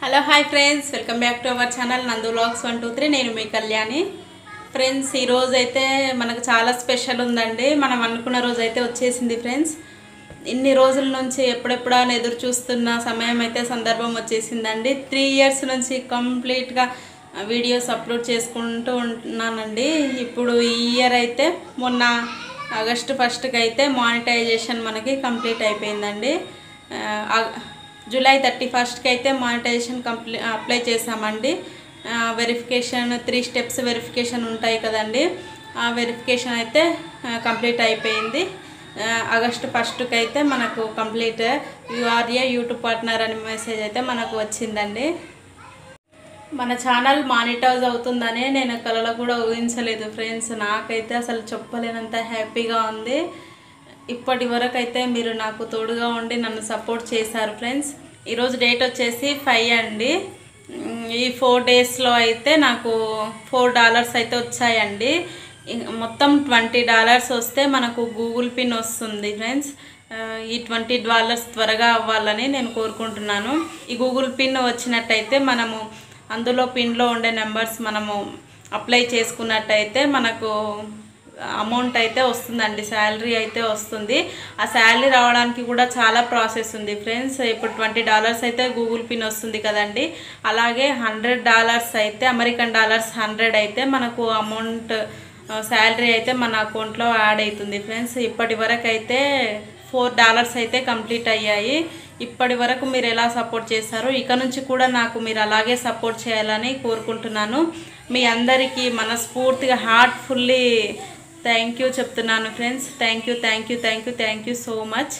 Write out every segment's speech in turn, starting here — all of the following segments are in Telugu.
hello hi friends welcome back to our channel Nandu vlogs one two three నేను మీ కళ్యాణి ఫ్రెండ్స్ ఈ రోజు అయితే మనకు చాలా స్పెషల్ ఉందండి మనం అనుకున్న రోజు అయితే వచ్చేసింది ఫ్రెండ్స్ ఇన్ని రోజుల నుంచి ఎప్పుడెప్పుడా అని ఎదురు చూస్తున్న సమయం అయితే సందర్భం వచ్చేసిందండి త్రీ ఇయర్స్ నుంచి కంప్లీట్గా వీడియోస్ అప్లోడ్ చేసుకుంటూ ఉంటున్నానండి ఇప్పుడు ఈ ఇయర్ అయితే మొన్న ఆగస్టు ఫస్ట్కి అయితే మానిటైజేషన్ మనకి కంప్లీట్ అయిపోయిందండి ఆ, ఆ- జూలై థర్టీ ఫస్ట్కి అయితే మానిటైజేషన్ కంప్లీ అప్లై చేసామండి వెరిఫికేషన్ త్రీ స్టెప్స్ వెరిఫికేషన్ ఉంటాయి కదండి ఆ వెరిఫికేషన్ అయితే కంప్లీట్ అయిపోయింది ఆ, ఆగస్టు ఫస్ట్కి అయితే మనకు కంప్లీట్ యూఆర్ఏ యూట్యూబ్ పార్ట్నర్ అనే మెసేజ్ అయితే మనకు వచ్చిందండి మన ఛానల్ మానిటైజ్ అవుతుందని నేను కలలో కూడా ఊహించలేదు ఫ్రెండ్స్ నాకైతే అసలు చెప్పలేనంత హ్యాపీగా ఉంది ఇప్పటి వరకు అయితే మీరు నాకు తోడుగా ఉండి నన్ను సపోర్ట్ చేశారు ఫ్రెండ్స్ ఈరోజు డేట్ వచ్చేసి ఫైవ్ అండి ఉమ్, ఈ ఫోర్ డేస్లో అయితే నాకు ఫోర్ డాలర్స్ అయితే వచ్చాయండి ఇం- మొత్తం ట్వంటీ డాలర్స్ వస్తే మనకు గూగుల్ పిన్ వస్తుంది ఫ్రెండ్స్ ఆ, ఈ ట్వంటీ డాలర్స్ త్వరగా అవ్వాలని నేను కోరుకుంటున్నాను ఈ గూగుల్ పిన్ వచ్చినట్టయితే మనము అందులో పిన్లో ఉండే నెంబర్స్ మనము అప్లై చేసుకున్నట్టయితే మనకు అమౌంట్ అయితే వస్తుందండి శాలరీ అయితే వస్తుంది ఆ శాలరీ రావడానికి కూడా చాలా ప్రాసెస్ ఉంది ఫ్రెండ్స్ ఇప్పుడు ట్వంటీ డాలర్స్ అయితే గూగుల్ పిన్ వస్తుంది కదండి అలాగే హండ్రెడ్ డాలర్స్ అయితే అమెరికన్ డాలర్స్ హండ్రెడ్ అయితే మనకు అమౌంట్ శాలరీ అయితే మన అకౌంట్లో యాడ్ అవుతుంది ఫ్రెండ్స్ ఇప్పటి వరకు అయితే ఫోర్ డాలర్స్ అయితే కంప్లీట్ అయ్యాయి ఇప్పటి వరకు మీరు ఎలా సపోర్ట్ చేశారో ఇక నుంచి కూడా నాకు మీరు అలాగే సపోర్ట్ చేయాలని కోరుకుంటున్నాను మీ అందరికీ మనస్ఫూర్తిగా హార్ట్ఫుల్లీ థ్యాంక్ యూ చెప్తున్నాను friends thank you thank you thank you thank you so much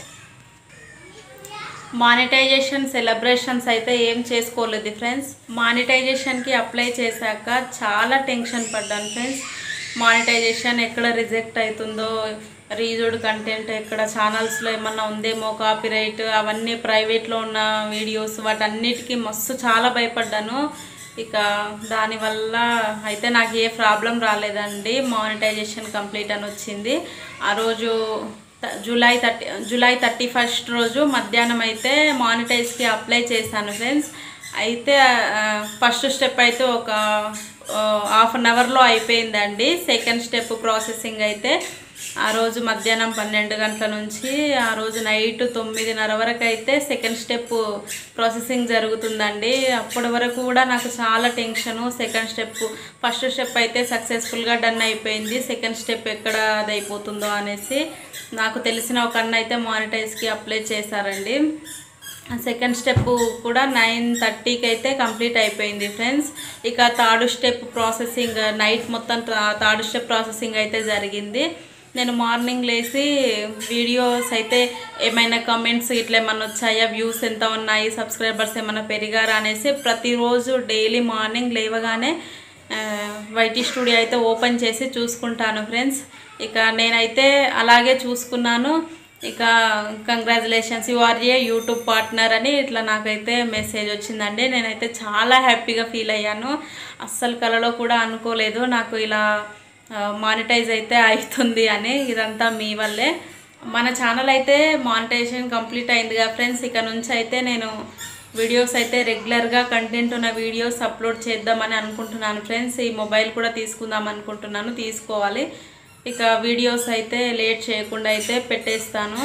monetisation celebrations అయితే ఏం చేసుకోలేదు ఫ్రెండ్స్ మానిటైజేషన్కి అప్లై చేశాక చాలా టెన్షన్ పడ్డాను ఫ్రెండ్స్ మానిటైజేషన్ ఎక్కడ రిజెక్ట్ అవుతుందో రీజోడ్ కంటెంట్ ఎక్కడ ఛానల్స్లో ఏమన్నా ఉందేమో కాపీరైట్ అవన్నీ ప్రైవేట్లో ఉన్న వీడియోస్ వాటన్నిటికీ మస్తు చాలా భయపడ్డాను ఇక దానివల్ల అయితే నాకు ఏ ప్రాబ్లం రాలేదండి మానిటైజేషన్ కంప్లీట్ అని వచ్చింది ఆ రోజు త- July thirty July thirty first రోజు మధ్యాహ్నం అయితే మానిటైజ్కి అప్లై చేశాను ఫ్రెండ్స్ అయితే ఫస్ట్ స్టెప్ అయితే ఒక హాఫ్ అన్ అవర్లో అయిపోయిందండి సెకండ్ స్టెప్ ప్రాసెసింగ్ అయితే ఆ రోజు మధ్యాహ్నం పన్నెండు గంటల నుంచి ఆ రోజు నైట్ తొమ్మిదిన్నర వరకు అయితే సెకండ్ స్టెప్ ప్రాసెసింగ్ జరుగుతుందండి అప్పటి వరకు కూడా నాకు చాలా tension second step first step అయితే సక్సెస్ఫుల్గా డన్ అయిపోయింది సెకండ్ స్టెప్ ఎక్కడ అది అయిపోతుందో అనేసి నాకు తెలిసిన ఒక అన్న అయితే మానిటైజ్కి అప్లై చేశారండి సెకండ్ స్టెప్ కూడా నైన్ థర్టీకి అయితే కంప్లీట్ అయిపోయింది ఫ్రెండ్స్ ఇక థర్డ్ స్టెప్ ప్రాసెసింగ్ నైట్ మొత్తం థర్డ్ స్టెప్ ప్రాసెసింగ్ అయితే జరిగింది నేను మార్నింగ్ లేచి వీడియోస్ అయితే ఏమైనా కమెంట్స్ ఇట్లా ఏమైనా వచ్చాయా వ్యూస్ ఎంత ఉన్నాయి సబ్స్క్రైబర్స్ ఏమైనా పెరిగారా అనేసి ప్రతిరోజు డైలీ మార్నింగ్ లేవగానే వైటీ స్టూడియో అయితే ఓపెన్ చేసి చూసుకుంటాను ఫ్రెండ్స్ ఇక నేనైతే అలాగే చూసుకున్నాను ఇక congratulations you are a YouTube partner అని ఇట్లా నాకైతే మెసేజ్ వచ్చిందండి నేనైతే చాలా హ్యాపీగా ఫీల్ అయ్యాను అస్సలు కలలో కూడా అనుకోలేదు నాకు ఇలా మానిటైజ్ అయితే అవుతుంది అని ఇదంతా మీ వల్లే మన ఛానల్ అయితే మానిటైజేషన్ కంప్లీట్ అయింది కదా ఫ్రెండ్స్ ఇక నుంచి అయితే నేను వీడియోస్ అయితే రెగ్యులర్గా కంటెంట్ ఉన్న వీడియోస్ అప్లోడ్ చేద్దామని అనుకుంటున్నాను ఫ్రెండ్స్ ఈ మొబైల్ కూడా తీసుకుందాం అనుకుంటున్నాను తీసుకోవాలి ఇక వీడియోస్ అయితే లేట్ చేయకుండా అయితే పెట్టేస్తాను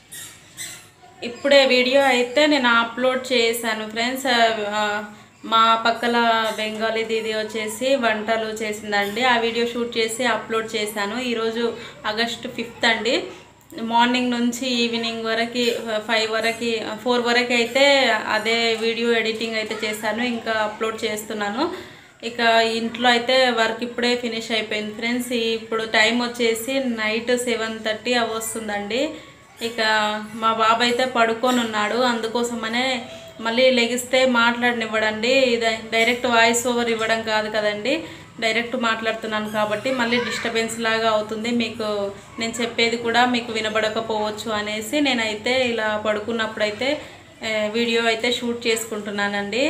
ఇప్పుడే వీడియో అయితే నేను అప్లోడ్ చేశాను ఫ్రెండ్స్ ఆ, మా పక్కల బెంగాలీ దీది వచ్చేసి వంటలు చేసిందండి ఆ వీడియో షూట్ చేసి అప్లోడ్ చేశాను ఈరోజు ఆగస్ట్ ఫిఫ్త్ అండి మార్నింగ్ నుంచి ఈవినింగ్ వరకు ఫైవ్ వరకు ఫోర్ వరకు అయితే అదే వీడియో ఎడిటింగ్ అయితే చేశాను ఇంకా అప్లోడ్ చేస్తున్నాను ఇక ఇంట్లో అయితే వర్క్ ఇప్పుడే ఫినిష్ అయిపోయింది ఫ్రెండ్స్ ఇప్పుడు టైం వచ్చేసి నైట్ సెవెన్ థర్టీ వస్తుందండి ఇక మా బాబు అయితే పడుకొని ఉన్నాడు అందుకోసమనే మళ్ళీ లెగిస్తే మాట్లాడనివ్వడండి ఇది డైరెక్ట్ వాయిస్ ఓవర్ ఇవ్వడం కాదు కదండి డైరెక్ట్ మాట్లాడుతున్నాను కాబట్టి మళ్ళీ డిస్టర్బెన్స్ లాగా అవుతుంది మీకు నేను చెప్పేది కూడా మీకు వినబడకపోవచ్చు అనేసి నేనైతే ఇలా పడుకున్నప్పుడైతే ఆ, వీడియో అయితే షూట్ చేసుకుంటున్నానండి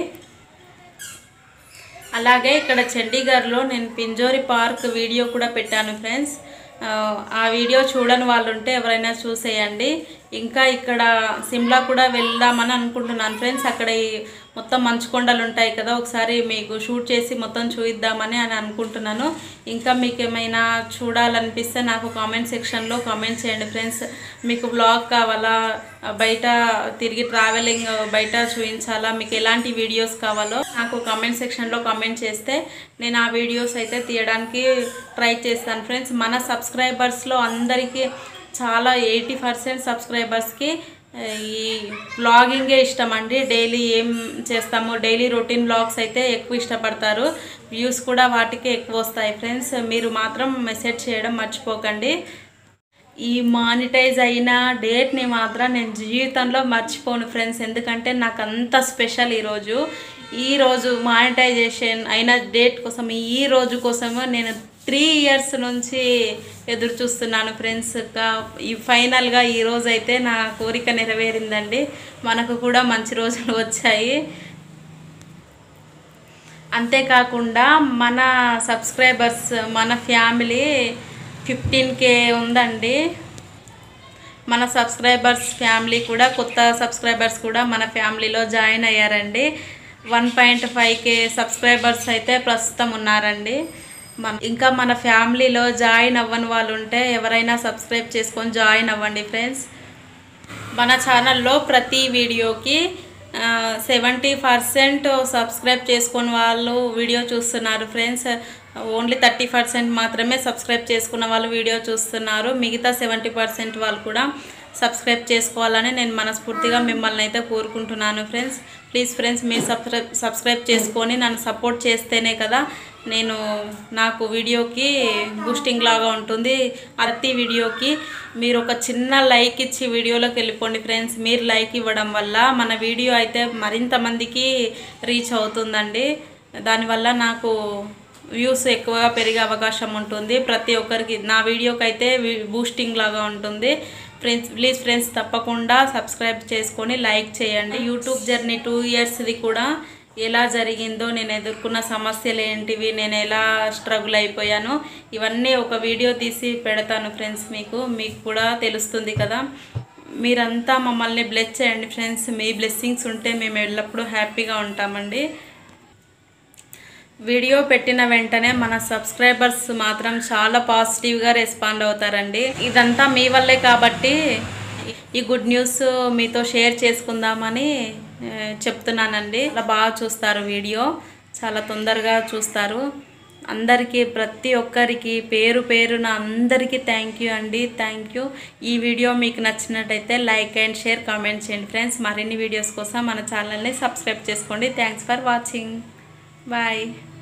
అలాగే ఇక్కడ చండీగఢ్లో నేను పింజోరి పార్క్ వీడియో కూడా పెట్టాను ఫ్రెండ్స్ ఆ, ఆ వీడియో చూడని వాళ్ళు ఉంటే ఎవరైనా చూసేయండి ఇంకా ఇక్కడ సిమ్లా కూడా వెళ్దామని అనుకుంటున్నాను ఫ్రెండ్స్ అక్కడ ఈ మొత్తం మంచు కొండలు ఉంటాయి కదా ఒకసారి మీకు షూట్ చేసి మొత్తం చూయిద్దామని అని అనుకుంటున్నాను ఇంకా మీకు ఏమైనా చూడాలనిపిస్తే నాకు కామెంట్ సెక్షన్లో కామెంట్ చేయండి ఫ్రెండ్స్ మీకు బ్లాగ్ కావాలా బయట తిరిగి ట్రావెలింగ్ బయట చూపించాలా మీకు ఎలాంటి వీడియోస్ కావాలో నాకు కామెంట్ సెక్షన్లో కామెంట్ చేస్తే నేను ఆ వీడియోస్ అయితే తీయడానికి ట్రై చేస్తాను ఫ్రెండ్స్ మన సబ్స్క్రైబర్స్లో అందరికీ చాలా ఎయిటీ పర్సెంట్ సబ్స్క్రైబర్స్కి ఈ వ్లాగింగే ఇష్టం అండి డైలీ ఏం చేస్తాము డైలీ రొటీన్ వ్లాగ్స్ అయితే ఎక్కువ ఇష్టపడతారు వ్యూస్ కూడా వాటికి ఎక్కువ వస్తాయి ఫ్రెండ్స్ మీరు మాత్రం మెసేజ్ చేయడం మర్చిపోకండి ఈ మానిటైజ్ అయిన డేట్ని మాత్రం నేను జీవితంలో మర్చిపోను ఫ్రెండ్స్ ఎందుకంటే నాకు అంత స్పెషల్ ఈరోజు ఈరోజు మానిటైజేషన్ అయిన డేట్ కోసం ఈ రోజు కోసము నేను త్రీ ఇయర్స్ నుంచి ఎదురు చూస్తున్నాను ఫ్రెండ్స్ ఈ ఫైనల్గా ఈ రోజు అయితే నా కోరిక నెరవేరిందండి మనకు కూడా మంచి రోజులు వచ్చాయి అంతేకాకుండా మన సబ్స్క్రైబర్స్ మన ఫ్యామిలీ ఫిఫ్టీన్ కే ఉందండి మన సబ్స్క్రైబర్స్ ఫ్యామిలీ కూడా కొత్త సబ్స్క్రైబర్స్ కూడా మన ఫ్యామిలీలో జాయిన్ అయ్యారండి one point five K subscribers అయితే ప్రస్తుతం ఉన్నారండి మన ఇంకా మన ఫ్యామిలీలో జాయిన్ అవ్వని వాళ్ళు ఉంటే ఎవరైనా సబ్స్క్రైబ్ చేసుకొని జాయిన్ అవ్వండి ఫ్రెండ్స్ మన ఛానల్లో ప్రతి వీడియోకి సెవెంటీ పర్సెంట్ సబ్స్క్రైబ్ చేసుకున్న వాళ్ళు వీడియో చూస్తున్నారు ఫ్రెండ్స్ ఓన్లీ థర్టీ పర్సెంట్ మాత్రమే సబ్స్క్రైబ్ చేసుకున్న వాళ్ళు వీడియో చూస్తున్నారు మిగతా సెవెంటీ పర్సెంట్ వాళ్ళు కూడా సబ్స్క్రైబ్ చేసుకోవాలని నేను మనస్ఫూర్తిగా మిమ్మల్ని అయితే కోరుకుంటున్నాను ఫ్రెండ్స్ ప్లీజ్ ఫ్రెండ్స్ మీరు సబ్స్క్రైబ్ సబ్స్క్రైబ్ చేసుకొని నన్ను సపోర్ట్ చేస్తేనే కదా నేను నాకు వీడియోకి బూస్టింగ్ లాగా ఉంటుంది ప్రతి వీడియోకి మీరు ఒక చిన్న లైక్ ఇచ్చి వీడియోలోకి వెళ్ళిపోండి ఫ్రెండ్స్ మీరు లైక్ ఇవ్వడం వల్ల మన వీడియో అయితే మరింత మందికి రీచ్ అవుతుందండి దానివల్ల నాకు వ్యూస్ ఎక్కువగా పెరిగే అవకాశం ఉంటుంది ప్రతి ఒక్కరికి నా వీడియోకి అయితే బూస్టింగ్ లాగా ఉంటుంది ఫ్రెండ్స్ ప్లీజ్ ఫ్రెండ్స్ తప్పకుండా సబ్స్క్రైబ్ చేసుకొని లైక్ చేయండి యూట్యూబ్ జర్నీ టూ ఇయర్స్ది కూడా ఎలా జరిగిందో నేను ఎదుర్కొన్న సమస్యలు ఏంటివి నేను ఎలా స్ట్రగుల్ అయిపోయానో ఇవన్నీ ఒక వీడియో తీసి పెడతాను ఫ్రెండ్స్ మీకు మీకు కూడా తెలుస్తుంది కదా మీరంతా మమ్మల్ని బ్లెస్ చేయండి ఫ్రెండ్స్ మీ బ్లెస్సింగ్స్ ఉంటే మేము ఎల్లప్పుడూ హ్యాపీగా ఉంటామండి వీడియో పెట్టిన వెంటనే మన సబ్స్క్రైబర్స్ మాత్రం చాలా పాజిటివ్గా రెస్పాండ్ అవుతారండి ఇదంతా మీ వల్లే కాబట్టి ఈ గుడ్ న్యూస్ మీతో షేర్ చేసుకుందామని ఆ, చెప్తున్నానండి చాలా బాగా చూస్తారు వీడియో చాలా తొందరగా చూస్తారు అందరికీ ప్రతి ఒక్కరికి పేరు పేరున అందరికీ థ్యాంక్ యూ అండి థ్యాంక్ యూ ఈ వీడియో మీకు నచ్చినట్టయితే లైక్ అండ్ షేర్ కామెంట్ చేయండి ఫ్రెండ్స్ మరిన్ని వీడియోస్ కోసం మన ఛానల్ని సబ్స్క్రైబ్ చేసుకోండి థ్యాంక్స్ ఫర్ వాచింగ్ బాయ్